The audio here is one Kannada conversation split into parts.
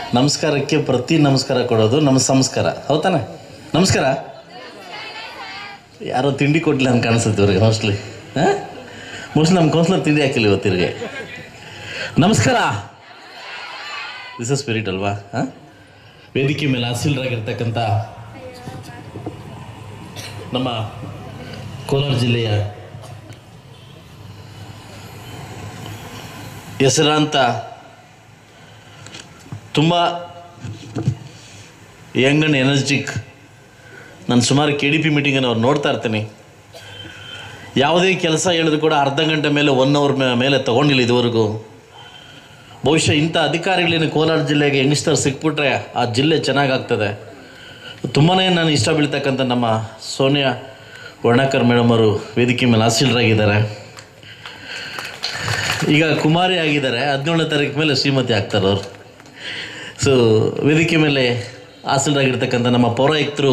ನಮಸ್ಕಾರಕ್ಕೆ ಪ್ರತಿ ನಮಸ್ಕಾರ ಕೊಡೋದು ನಮ್ಮ ಸಂಸ್ಕಾರ ಹೌದಾನೆ ನಮಸ್ಕಾರ ಯಾರೋ ತಿಂಡಿ ಕೊಡ್ಲಿಲ್ಲ ಅಂತ ಕಾಣಿಸುತ್ತೆ ಇವ್ರಿಗೆ ಮೋಸ್ಟ್ಲಿ ಹಾಂ ಮೋಸ್ಟ್ಲಿ ನಮ್ಮ ಕೌನ್ಸಿಲರ್ ತಿಂಡಿ ಹಾಕಿಲ್ಲ ಇವತ್ತಿರಿಗೆ ನಮಸ್ಕಾರ ದಿಸ್ ಇಸ್ ಸ್ಪಿರಿಟ್ ಅಲ್ವಾ ಹಾಂ ವೇದಿಕೆ ಮೇಲೆ ಆಸೀಲರಾಗಿರ್ತಕ್ಕಂಥ ನಮ್ಮ ಕೋಲಾರ ಜಿಲ್ಲೆಯ ಹೆಸರಾಂತ ತುಂಬ ಯಂಗ್ ಆ್ಯಂಡ್ ಎನರ್ಜಿಕ್ ನಾನು ಸುಮಾರು ಕೆ ಡಿ ಪಿ ಮೀಟಿಂಗನ್ನು ಅವ್ರು ನೋಡ್ತಾ ಇರ್ತೀನಿ ಯಾವುದೇ ಕೆಲಸ ಹೇಳಿದ್ರು ಕೂಡ ಅರ್ಧ ಗಂಟೆ ಮೇಲೆ ಒನ್ ಅವರ್ ಮೇಲೆ ತೊಗೊಂಡಿಲ್ಲ ಇದುವರೆಗೂ ಬಹುಶಃ ಇಂಥ ಅಧಿಕಾರಿಗಳೇನು ಕೋಲಾರ ಜಿಲ್ಲೆಗೆ ಯಂಗ್ಸ್ಟರ್ ಸಿಕ್ಬಿಟ್ರೆ ಆ ಜಿಲ್ಲೆ ಚೆನ್ನಾಗಾಗ್ತದೆ ತುಂಬಾ ನಾನು ಇಷ್ಟ ಬೀಳ್ತಕ್ಕಂಥ ನಮ್ಮ ಸೋನಿಯಾ ವರ್ಣಕರ್ ಮೇಡಮ್ ಅವರು ವೇದಿಕೆ ಮೇಲೆ ಆಸೀಲರಾಗಿದ್ದಾರೆ ಈಗ ಕುಮಾರಿ ಆಗಿದ್ದಾರೆ ಹದಿನೇಳನೇ ತಾರೀಕು ಮೇಲೆ ಶ್ರೀಮತಿ ಆಗ್ತಾರೆ ಅವರು ಸೊ ವೇದಿಕೆ ಮೇಲೆ ಆಸೀಲರಾಗಿರ್ತಕ್ಕಂಥ ನಮ್ಮ ಪೌರಾಯುಕ್ತರು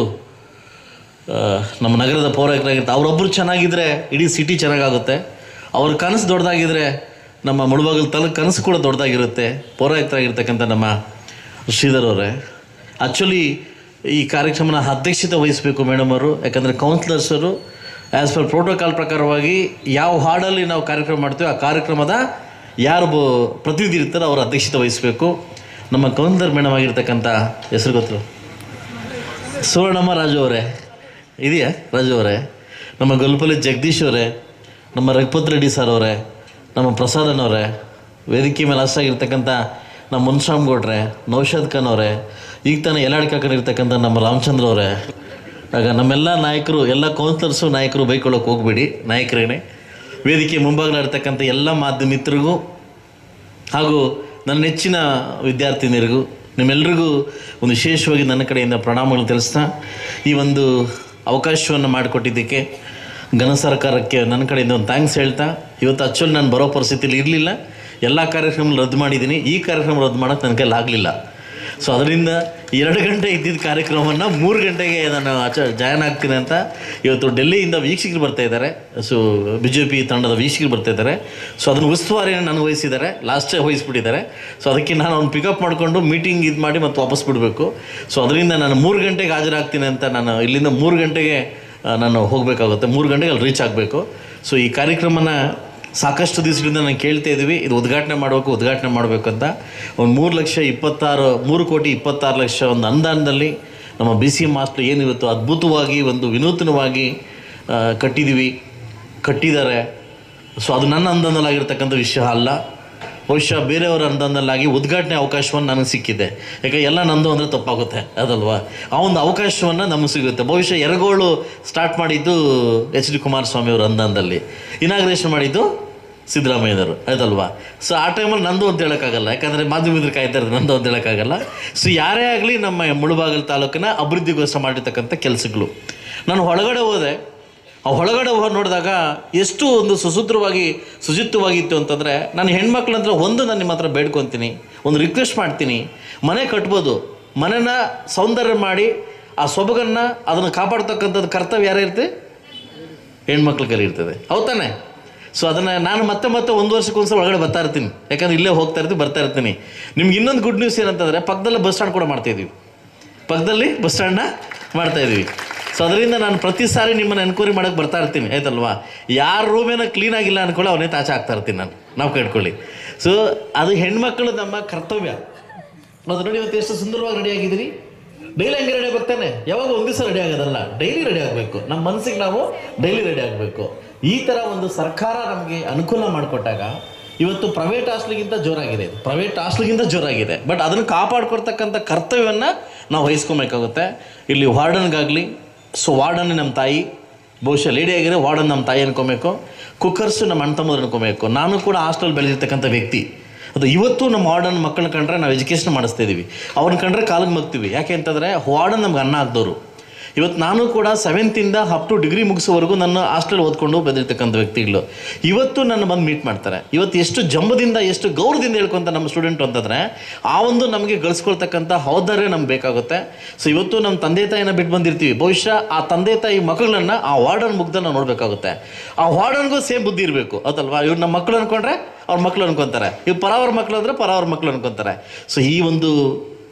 ಆ, ನಮ್ಮ ನಗರದ ಪೌರಾಯುಕ್ತರಾಗಿರ್ತಾರೆ ಅವರೊಬ್ಬರು ಚೆನ್ನಾಗಿದ್ದರೆ ಇಡೀ ಸಿಟಿ ಚೆನ್ನಾಗಾಗುತ್ತೆ ಅವ್ರ ಕನಸು ದೊಡ್ಡದಾಗಿದ್ದರೆ ನಮ್ಮ ಮುಳುಬಾಗಿಲು ತಲೆ ಕನಸು ಕೂಡ ದೊಡ್ಡದಾಗಿರುತ್ತೆ ಪೌರಾಯುಕ್ತರಾಗಿರ್ತಕ್ಕಂಥ ನಮ್ಮ ಶ್ರೀಧರ್ ಅವರೇ ಆ್ಯಕ್ಚುಲಿ ಈ ಕಾರ್ಯಕ್ರಮನ ಅಧ್ಯಕ್ಷತೆ ವಹಿಸಬೇಕು ಮೇಡಮ್ ಅವರು ಯಾಕಂದರೆ ಕೌನ್ಸಿಲರ್ಸರು ಆ್ಯಸ್ ಪರ್ ಪ್ರೋಟೋಕಾಲ್ ಪ್ರಕಾರವಾಗಿ ಯಾವ ಹಾಡಲ್ಲಿ ನಾವು ಕಾರ್ಯಕ್ರಮ ಮಾಡ್ತೀವಿ ಆ ಕಾರ್ಯಕ್ರಮದ ಯಾರು ಬ ಪ್ರತಿನಿಧಿ ಇರ್ತಾರೋ ಅವ್ರ ಅಧ್ಯಕ್ಷತೆ ವಹಿಸಬೇಕು ನಮ್ಮ ಕೌನ್ಸಿಲರ್ ಮೇಡಮ್ ಆಗಿರ್ತಕ್ಕಂಥ ಹೆಸರು ಗೊತ್ತು ಸುವರ್ಣಮ್ಮ ರಾಜು ಅವರೇ ಇದೆಯಾ ರಾಜು ಅವರೇ ನಮ್ಮ ಗೊಲ್ಪಲ್ಲಿ ಜಗದೀಶ್ ಅವರೇ ನಮ್ಮ ರಘುಪತ್ ರೆಡ್ಡಿ ಸರ್ ಅವರೇ ನಮ್ಮ ಪ್ರಸಾದನ್ ಅವರೇ ವೇದಿಕೆ ಮೇಲೆ ಅಷ್ಟಾಗಿರ್ತಕ್ಕಂಥ ನಮ್ಮ ಮುನ್ಸ್ವಾಮ್ ಗೌಡ್ರೆ ನೌಷಾದ್ ಖಾನ್ ಅವರೇ ಈಗ ತಾನೇ ಎಲ್ಲಾಡಿ ಕಾಕೊಂಡಿರ್ತಕ್ಕಂಥ ನಮ್ಮ ರಾಮಚಂದ್ರ ಅವರೇ ಆಗ ನಮ್ಮೆಲ್ಲ ನಾಯಕರು ಎಲ್ಲ ಕೌನ್ಸಿಲರ್ಸು ನಾಯಕರು ಬೈಕೊಳ್ಳೋಕೆ ಹೋಗ್ಬೇಡಿ ನಾಯಕರೇನೆ ವೇದಿಕೆ ಮುಂಭಾಗಲಿರ್ತಕ್ಕಂಥ ಎಲ್ಲ ಮಾಧ್ಯಮಿತರಿಗೂ ಹಾಗೂ ನನ್ನ ನೆಚ್ಚಿನ ವಿದ್ಯಾರ್ಥಿನಿಯರಿಗೂ ನಿಮ್ಮೆಲ್ಲರಿಗೂ ಒಂದು ವಿಶೇಷವಾಗಿ ನನ್ನ ಕಡೆಯಿಂದ ಪ್ರಣಾಮಗಳನ್ನು ತಿಳಿಸ್ತಾ ಈ ಒಂದು ಅವಕಾಶವನ್ನು ಮಾಡಿಕೊಟ್ಟಿದ್ದಕ್ಕೆ ಘನ ಸರ್ಕಾರಕ್ಕೆ ನನ್ನ ಕಡೆಯಿಂದ ಒಂದು ಥ್ಯಾಂಕ್ಸ್ ಹೇಳ್ತಾ ಇವತ್ತು ಆ್ಯಕ್ಚುಲಿ ನಾನು ಬರೋ ಪರಿಸ್ಥಿತಿಲಿ ಇರಲಿಲ್ಲ ಎಲ್ಲ ಕಾರ್ಯಕ್ರಮ ರದ್ದು ಮಾಡಿದ್ದೀನಿ ಈ ಕಾರ್ಯಕ್ರಮ ರದ್ದು ಮಾಡೋಕ್ಕೆ ನನ್ನ ಕೈಲಿ ಆಗಲಿಲ್ಲ ಸೊ ಅದರಿಂದ ಎರಡು ಗಂಟೆ ಇದ್ದಿದ್ದ ಕಾರ್ಯಕ್ರಮವನ್ನು ಮೂರು ಗಂಟೆಗೆ ನಾನು ಆಚ ಜಾಯ್ನ್ ಆಗ್ತೀನಿ ಅಂತ ಇವತ್ತು ಡೆಲ್ಲಿಯಿಂದ ವೀಕ್ಷಕರು ಬರ್ತಾ ಇದ್ದಾರೆ ಸೊ ಬಿ ಜೆ ಪಿ ತಂಡದ ವೀಕ್ಷಕರು ಬರ್ತಾ ಇದ್ದಾರೆ ಸೊ ಅದನ್ನು ಉಸ್ತುವಾರಿಯನ್ನು ನನಗೆ ವಹಿಸಿದ್ದಾರೆ ಲಾಸ್ಟೇ ವಹಿಸ್ಬಿಟ್ಟಿದ್ದಾರೆ ಸೊ ಅದಕ್ಕೆ ನಾನು ಅವ್ನು ಪಿಕಪ್ ಮಾಡಿಕೊಂಡು ಮೀಟಿಂಗ್ ಇದು ಮಾಡಿ ಮತ್ತೆ ವಾಪಸ್ ಬಿಡಬೇಕು ಸೊ ಅದರಿಂದ ನಾನು ಮೂರು ಗಂಟೆಗೆ ಹಾಜರಾಗ್ತೀನಿ ಅಂತ ನಾನು ಇಲ್ಲಿಂದ ಮೂರು ಗಂಟೆಗೆ ಆ, ನಾನು ಹೋಗಬೇಕಾಗುತ್ತೆ ಮೂರು ಗಂಟೆಗೆ ಅಲ್ಲಿ ರೀಚ್ ಆಗಬೇಕು ಸೊ ಈ ಕಾರ್ಯಕ್ರಮನ ಸಾಕಷ್ಟು ದಿವಸದಿಂದ ನಾನು ಕೇಳ್ತಾ ಇದ್ದೀವಿ ಇದು ಉದ್ಘಾಟನೆ ಮಾಡಬೇಕು ಉದ್ಘಾಟನೆ ಮಾಡಬೇಕು ಅಂತ ಒಂದು ಮೂರು ಲಕ್ಷ ಇಪ್ಪತ್ತಾರು ಮೂರು ಕೋಟಿ ಇಪ್ಪತ್ತಾರು ಲಕ್ಷ ಒಂದು ಅನುದಾನದಲ್ಲಿ ನಮ್ಮ ಬಿ ಸಿ ಎಮ್ ಹಾಸ್ಟೆಲ್ ಏನಿವತ್ತು ಅದ್ಭುತವಾಗಿ ಒಂದು ವಿನೂತನವಾಗಿ ಆ, ಕಟ್ಟಿದ್ದೀವಿ ಕಟ್ಟಿದ್ದಾರೆ ಸೊ ಅದು ನನ್ನ ಅನುದಾನದಲ್ಲಾಗಿರ್ತಕ್ಕಂಥ ವಿಷಯ ಅಲ್ಲ ಬಹುಶಃ ಬೇರೆಯವರ ಅನುದಾನದಲ್ಲಾಗಿ ಉದ್ಘಾಟನೆ ಅವಕಾಶವನ್ನು ನನಗೆ ಸಿಕ್ಕಿದೆ ಯಾಕೆ ಎಲ್ಲ ನಂದು ಅಂದರೆ ತಪ್ಪಾಗುತ್ತೆ ಅದಲ್ವಾ ಆ ಒಂದು ಅವಕಾಶವನ್ನು ನಮಗೆ ಸಿಗುತ್ತೆ ಬಹುಶಃ ಎರಗೋಳು ಸ್ಟಾರ್ಟ್ ಮಾಡಿದ್ದು ಎಚ್ ಡಿ ಕುಮಾರಸ್ವಾಮಿ ಅವರ ಅನುದಾನದಲ್ಲಿ ಇನಾಗ್ರೇಷನ್ ಮಾಡಿದ್ದು ಸಿದ್ದರಾಮಯ್ಯನವರು ಆಯ್ತಲ್ವಾ ಸೊ ಆ ಟೈಮಲ್ಲಿ ನಂದು ಅಂತ ಹೇಳೋಕ್ಕಾಗಲ್ಲ ಯಾಕಂದರೆ ಮಾಧ್ಯಮಿಕರು ಕಾಯ್ತಾ ಇರೋದು ನಂದು ಅಂತ ಹೇಳೋಕ್ಕಾಗಲ್ಲ ಸೊ ಯಾರೇ ಆಗಲಿ ನಮ್ಮ ಮುಳುಬಾಗಲ್ ತಾಲೂಕಿನ ಅಭಿವೃದ್ಧಿಗೋಸ್ಕರ ಮಾಡಿರ್ತಕ್ಕಂಥ ಕೆಲಸಗಳು ನಾನು ಹೊರಗಡೆ ಹೋದೆ ಆ ಒಳಗಡೆ ಹೋಗಿ ನೋಡಿದಾಗ ಎಷ್ಟು ಒಂದು ಸುಸೂತ್ರವಾಗಿ ಶುಚಿತ್ವವಾಗಿತ್ತು ಅಂತಂದರೆ ನಾನು ಹೆಣ್ಮಕ್ಳು ಅಂದ್ರೆ ಒಂದು ನಾನು ನಿಮ್ಮ ಹತ್ರ ಬೇಡ್ಕೊತೀನಿ ಒಂದು ರಿಕ್ವೆಸ್ಟ್ ಮಾಡ್ತೀನಿ ಮನೆ ಕಟ್ಬೋದು ಮನೆನ ಸೌಂದರ್ಯ ಮಾಡಿ ಆ ಸೊಬಗನ್ನು ಅದನ್ನು ಕಾಪಾಡ್ತಕ್ಕಂಥದ್ದು ಕರ್ತವ್ಯ ಯಾರೇ ಇರುತ್ತೆ ಹೆಣ್ಮಕ್ಳ ಕೈಲಿ ಇರ್ತದೆ ಹೌದಾನೆ ಸೊ ಅದನ್ನು ನಾನು ಮತ್ತೆ ಮತ್ತೆ ಒಂದು ವರ್ಷಕ್ಕೊಂದ್ಸಲ ಒಳಗಡೆ ಬರ್ತಾ ಇರ್ತೀನಿ ಯಾಕಂದ್ರೆ ಇಲ್ಲೇ ಹೋಗ್ತಾ ಇರ್ತೀನಿ ಬರ್ತಾ ಇರ್ತೀನಿ ನಿಮ್ಗೆ ಇನ್ನೊಂದು ಗುಡ್ ನ್ಯೂಸ್ ಏನಂತಂದರೆ ಪಕ್ಕದಲ್ಲೇ ಬಸ್ ಸ್ಟ್ಯಾಂಡ್ ಕೂಡ ಮಾಡ್ತಾ ಇದೀವಿ ಪಕ್ಕದಲ್ಲಿ ಬಸ್ ಸ್ಟ್ಯಾಂಡ್ನ ಮಾಡ್ತಾ ಇದೀವಿ ಸೊ ಅದರಿಂದ ನಾನು ಪ್ರತಿ ಸಾರಿ ನಿಮ್ಮನ್ನು ಎನ್ಕ್ವೈರಿ ಮಾಡೋಕ್ಕೆ ಬರ್ತಾ ಇರ್ತೀನಿ ಆಯ್ತಲ್ವಾ ಯಾರ ರೂಮೇನ ಕ್ಲೀನ್ ಆಗಿಲ್ಲ ಅನ್ಕೊಳ್ಳಿ ಅವನೇ ತಾಚೆ ಆಗ್ತಾ ಇರ್ತೀನಿ ನಾನು ನಾವು ಕೇಳ್ಕೊಳ್ಳಿ ಸೊ ಅದು ಹೆಣ್ಮಕ್ಳು ನಮ್ಮ ಕರ್ತವ್ಯ ಅದು ನೋಡಿ ಇವತ್ತು ಎಷ್ಟು ಸುಂದರವಾಗಿ ರೆಡಿ ಆಗಿದ್ದೀರಿ ಡೈಲಿ ಹಂಗೆ ರೆಡಿ ಆಗ್ತಾನೆ ಯಾವಾಗ ಒಂದು ದಿವಸ ರೆಡಿ ಆಗೋದಲ್ಲ ಡೈಲಿ ರೆಡಿ ಆಗಬೇಕು ನಮ್ಮ ಮನಸ್ಸಿಗೆ ನಾವು ಡೈಲಿ ರೆಡಿ ಆಗಬೇಕು ಈ ಥರ ಒಂದು ಸರ್ಕಾರ ನಮಗೆ ಅನುಕೂಲ ಮಾಡಿಕೊಟ್ಟಾಗ ಇವತ್ತು ಪ್ರೈವೇಟ್ ಹಾಸ್ಟ್ಲಿಗಿಂತ ಜೋರಾಗಿದೆ ಇದು ಪ್ರೈವೇಟ್ ಹಾಸ್ಟ್ಲಿಗಿಂತ ಜೋರಾಗಿದೆ ಬಟ್ ಅದನ್ನು ಕಾಪಾಡ್ಕೊಡ್ತಕ್ಕಂಥ ಕರ್ತವ್ಯವನ್ನು ನಾವು ವಹಿಸ್ಕೊಬೇಕಾಗುತ್ತೆ ಇಲ್ಲಿ ವಾರ್ಡನ್ಗಾಗಲಿ ಸೊ ವಾರ್ಡನ್ ನಮ್ಮ ತಾಯಿ ಬಹುಶಃ ಲೇಡಿ ಆಗಿರೋ ವಾರ್ಡನ್ ನಮ್ಮ ತಾಯಿ ಅನ್ಕೊಬೇಕು ಕುಕ್ಕರ್ಸ್ ನಮ್ಮ ಅಣ್ಣ ತಮ್ಮದ್ರು ಅನ್ಕೊಬೇಕು ನಾನು ಕೂಡ ಹಾಸ್ಟೆಲ್ ಬೆಳೆದಿರ್ತಕ್ಕಂಥ ವ್ಯಕ್ತಿ ಅದು ಇವತ್ತು ನಮ್ಮ ವಾರ್ಡನ್ ಮಕ್ಕಳನ್ನ ಕಂಡ್ರೆ ನಾವು ಎಜುಕೇಷನ್ ಮಾಡಿಸ್ತಾ ಇದೀವಿ ಅವ್ರನ್ನ ಕಂಡ್ರೆ ಕಾಲಿಗೆ ಮಗ್ತೀವಿ ಯಾಕೆ ಅಂತಂದರೆ ವಾರ್ಡನ್ ನಮ್ಗೆ ಅನ್ನ ಹಾಕ್ದವರು ಇವತ್ತು ನಾನು ಕೂಡ ಸೆವೆಂತಿಂದ ಅಪ್ ಟು ಡಿಗ್ರಿ ಮುಗಿಸೋವರೆಗೂ ನನ್ನ ಹಾಸ್ಟೆಲ್ ಓದ್ಕೊಂಡು ಬಂದಿರ್ತಕ್ಕಂಥ ವ್ಯಕ್ತಿಗಳು ಇವತ್ತು ನನ್ನ ಬಂದು ಮೀಟ್ ಮಾಡ್ತಾರೆ ಇವತ್ತು ಎಷ್ಟು ಜಂಬದಿಂದ ಎಷ್ಟು ಗೌರವದಿಂದ ಹೇಳ್ಕೊಂತ ನಮ್ಮ ಸ್ಟೂಡೆಂಟ್ ಅಂತಂದರೆ ಆ ಒಂದು ನಮಗೆ ಗಳಿಸ್ಕೊಳ್ತಕ್ಕಂಥ ಔದಾರ್ಯ ನಮ್ಗೆ ಬೇಕಾಗುತ್ತೆ ಸೊ ಇವತ್ತು ನಮ್ಮ ತಂದೆ ತಾಯಿನ ಬಿಟ್ಟು ಬಂದಿರ್ತೀವಿ ಬಹುಶಃ ಆ ತಂದೆ ತಾಯಿ ಮಕ್ಕಳನ್ನ ಆ ವಾರ್ಡನ್ ಮುಗ್ದ ನಾವು ನೋಡಬೇಕಾಗುತ್ತೆ ಆ ವಾರ್ಡನ್ಗೂ ಸೇಮ್ ಬುದ್ಧಿ ಇರಬೇಕು ಹೌದಲ್ವಾ ಇವ್ರು ನಮ್ಮ ಮಕ್ಕಳು ಅನ್ಕೊಂಡ್ರೆ ಅವ್ರ ಮಕ್ಕಳು ಅನ್ಕೊಂತಾರೆ ಇವ್ರು ಪರಾವರ ಮಕ್ಕಳು ಅಂದರೆ ಪರಾವರ ಮಕ್ಕಳು ಅನ್ಕೊಂತಾರೆ ಸೊ ಈ ಒಂದು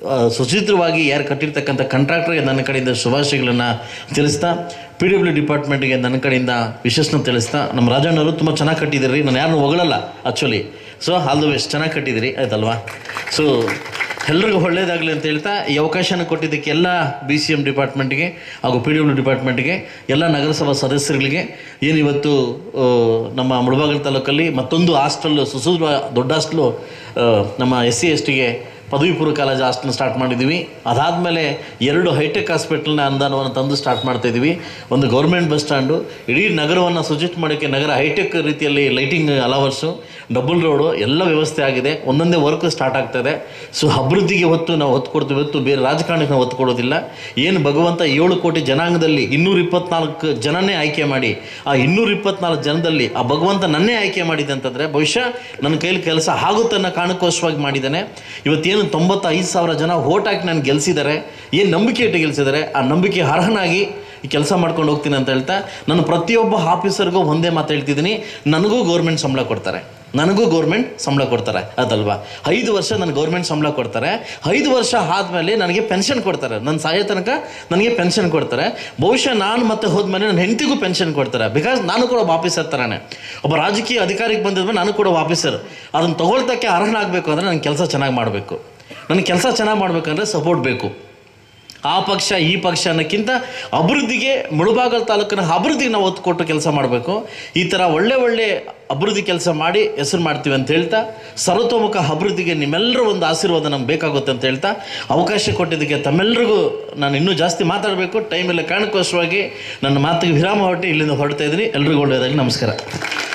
ಆ, ಸುಚಿತ್ರವಾಗಿ ಯಾರು ಕಟ್ಟಿರ್ತಕ್ಕಂಥ ಕಾಂಟ್ರಾಕ್ಟರ್ಗೆ ನನ್ನ ಕಡೆಯಿಂದ ಶುಭಾಶಯಗಳನ್ನು ತಿಳಿಸ್ತಾ ಪಿ ಡಬ್ಲ್ಯೂ ಡಿಪಾರ್ಟ್ಮೆಂಟ್ಗೆ ನನ್ನ ಕಡೆಯಿಂದ ವಿಶೇಷನ ತಿಳಿಸ್ತಾ ನಮ್ಮ ರಾಜಣ್ಣವರು ತುಂಬ ಚೆನ್ನಾಗಿ ಕಟ್ಟಿದ್ದೀರಿ ನಾನು ಯಾರನ್ನೂ ಹೊಗಳಲ್ಲ actually so all the best ಚೆನ್ನಾಗಿ ಕಟ್ಟಿದ್ದೀರಿ ಆಯ್ತಲ್ವಾ ಸೊ ಎಲ್ರಿಗೂ ಒಳ್ಳೇದಾಗಲಿ ಅಂತ ಹೇಳ್ತಾ ಈ ಅವಕಾಶನ ಕೊಟ್ಟಿದ್ದಕ್ಕೆ ಎಲ್ಲ ಬಿ ಸಿ ಎಮ್ ಡಿಪಾರ್ಟ್ಮೆಂಟ್ಗೆ ಹಾಗೂ ಪಿ ಡಬ್ಲ್ಯೂ ಡಿಪಾರ್ಟ್ಮೆಂಟ್ಗೆ ಎಲ್ಲ ನಗರಸಭಾ ಸದಸ್ಯರುಗಳಿಗೆ ಏನಿವತ್ತು ಆ, ನಮ್ಮ ಮುಳಬಾಗಿಲು ತಾಲೂಕಲ್ಲಿ ಮತ್ತೊಂದು ಹಾಸ್ಟೆಲ್ ಸುಸೂರ ದೊಡ್ಡ ಹಾಸ್ಟೆಲು ಆ, ನಮ್ಮ ಎಸ್ ಸಿ ಎಸ್ ಟಿಗೆ ಪದವಿ ಪೂರ್ವ ಕಾಲೇಜ್ ಹಾಸ್ಟೆಲ್ ಸ್ಟಾರ್ಟ್ ಮಾಡಿದ್ದೀವಿ ಅದಾದಮೇಲೆ ಎರಡು ಹೈಟೆಕ್ ಹಾಸ್ಪಿಟಲ್ನ ಅನುದಾನವನ್ನು ತಂದು ಸ್ಟಾರ್ಟ್ ಮಾಡ್ತಾ ಇದ್ದೀವಿ ಒಂದು ಗೌರ್ಮೆಂಟ್ ಬಸ್ ಸ್ಟ್ಯಾಂಡು ಇಡೀ ನಗರವನ್ನು ಶುಚಿತ್ವ ಮಾಡೋಕ್ಕೆ ನಗರ ಹೈಟೆಕ್ ರೀತಿಯಲ್ಲಿ ಲೈಟಿಂಗ್ ಅಲವರ್ಸು ಡಬಲ್ ರೋಡು ಎಲ್ಲ ವ್ಯವಸ್ಥೆ ಆಗಿದೆ ಒಂದೊಂದೇ ವರ್ಕ್ ಸ್ಟಾರ್ಟ್ ಆಗ್ತದೆ ಸೊ ಅಭಿವೃದ್ಧಿಗೆ ಹೊತ್ತು ನಾವು ಒತ್ತು ಕೊಡ್ತೀವಿ ಹೊತ್ತು ಬೇರೆ ರಾಜಕಾರಣಕ್ಕೆ ನಾವು ಒತ್ತು ಕೊಡೋದಿಲ್ಲ ಏನು ಭಗವಂತ ಏಳು ಕೋಟಿ ಜನಾಂಗದಲ್ಲಿ ಇನ್ನೂರ ಇಪ್ಪತ್ನಾಲ್ಕು ಜನನೇ ಆಯ್ಕೆ ಮಾಡಿ ಆ ಇನ್ನೂರ ಇಪ್ಪತ್ನಾಲ್ಕು ಜನದಲ್ಲಿ ಆ ಭಗವಂತ ನನ್ನೇ ಆಯ್ಕೆ ಮಾಡಿದೆ ಅಂತಂದರೆ ಬಹುಶಃ ನನ್ನ ಕೈಲಿ ಕೆಲಸ ಆಗುತ್ತೆ ಅನ್ನೋ ಕಾರಣಕ್ಕೋಸ್ಕರವಾಗಿ ಮಾಡಿದ್ದಾನೆ ಇವತ್ತೇನು ತೊಂಬತ್ತೈದು ಸಾವಿರ ಜನ ಓಟ್ ಹಾಕಿ ನಾನು ಗೆಲ್ಸಿದ್ದಾರೆ ಏನು ನಂಬಿಕೆ ಇಟ್ಟು ಗೆಲ್ಸಿದ್ದಾರೆ ಆ ನಂಬಿಕೆ ಅರ್ಹನಾಗಿ ಈ ಕೆಲಸ ಮಾಡ್ಕೊಂಡು ಹೋಗ್ತೀನಿ ಅಂತ ಹೇಳ್ತಾ ನಾನು ಪ್ರತಿಯೊಬ್ಬ ಆಫೀಸರ್ಗೂ ಒಂದೇ ಮಾತು ಹೇಳ್ತಿದ್ದೀನಿ ನನಗೂ ಗೌರ್ಮೆಂಟ್ ಸಂಬಳ ಕೊಡ್ತಾರೆ ನನಗೂ ಗೌರ್ಮೆಂಟ್ ಸಂಬಳ ಕೊಡ್ತಾರೆ ಅದಲ್ವಾ ಐದು ವರ್ಷ ನನಗೆ ಗೌರ್ಮೆಂಟ್ ಸಂಬಳ ಕೊಡ್ತಾರೆ ಐದು ವರ್ಷ ಆದಮೇಲೆ ನನಗೆ ಪೆನ್ಷನ್ ಕೊಡ್ತಾರೆ ನನ್ನ ಸಾಯೋ ತನಕ ನನಗೆ ಪೆನ್ಷನ್ ಕೊಡ್ತಾರೆ ಬಹುಶಃ ನಾನು ಮತ್ತೆ ಹೋದ್ಮೇಲೆ ನನ್ನ ಹೆಂಡತಿಗೂ ಪೆನ್ಷನ್ ಕೊಡ್ತಾರೆ ಬಿಕಾಸ್ ನಾನು ಕೂಡ ಒಬ್ಬ ಆಫೀಸರ್ ಥರನೇ ಒಬ್ಬ ರಾಜಕೀಯ ಅಧಿಕಾರಿಗೆ ಬಂದಿದ್ಮೇಲೆ ನಾನು ಕೂಡ ಒಬ್ಬ ಆಫೀಸರ್ ಅದನ್ನು ತಗೊಳ್ತಕ್ಕೆ ಅರ್ಹನಾಗಬೇಕು ಅಂದರೆ ನನ್ನ ಕೆಲಸ ಚೆನ್ನಾಗಿ ಮಾಡಬೇಕು ನನ್ನ ಕೆಲಸ ಚೆನ್ನಾಗಿ ಮಾಡಬೇಕಂದ್ರೆ ಸಪೋರ್ಟ್ ಬೇಕು ಆ ಪಕ್ಷ ಈ ಪಕ್ಷ ಅನ್ನೋಕ್ಕಿಂತ ಅಭಿವೃದ್ಧಿಗೆ ಮುಳುಬಾಗಲ್ ತಾಲೂಕಿನ ಅಭಿವೃದ್ಧಿಗೆ ನಾವು ಒತ್ತು ಕೊಟ್ಟು ಕೆಲಸ ಮಾಡಬೇಕು ಈ ಥರ ಒಳ್ಳೆ ಒಳ್ಳೆ ಅಭಿವೃದ್ಧಿ ಕೆಲಸ ಮಾಡಿ ಹೆಸರು ಮಾಡ್ತೀವಿ ಅಂತ ಹೇಳ್ತಾ ಸರ್ವತೋಮುಖ ಅಭಿವೃದ್ಧಿಗೆ ನಿಮ್ಮೆಲ್ಲರ ಒಂದು ಆಶೀರ್ವಾದ ನಮ್ಗೆ ಬೇಕಾಗುತ್ತೆ ಅಂತ ಹೇಳ್ತಾ ಅವಕಾಶ ಕೊಟ್ಟಿದ್ದಕ್ಕೆ ತಮ್ಮೆಲ್ಲರಿಗೂ ನಾನು ಇನ್ನೂ ಜಾಸ್ತಿ ಮಾತಾಡಬೇಕು ಟೈಮೆಲ್ಲ ಕಾರಣಕ್ಕೋಸ್ಕರವಾಗಿ ನನ್ನ ಮಾತಿಗೆ ವಿರಾಮ ಹೊರಟಿ ಇಲ್ಲಿಂದ ಹೊರಡ್ತಾ ಇದ್ದೀನಿ ಎಲ್ರಿಗೂ ಒಳ್ಳೆಯದಾಗಿ ನಮಸ್ಕಾರ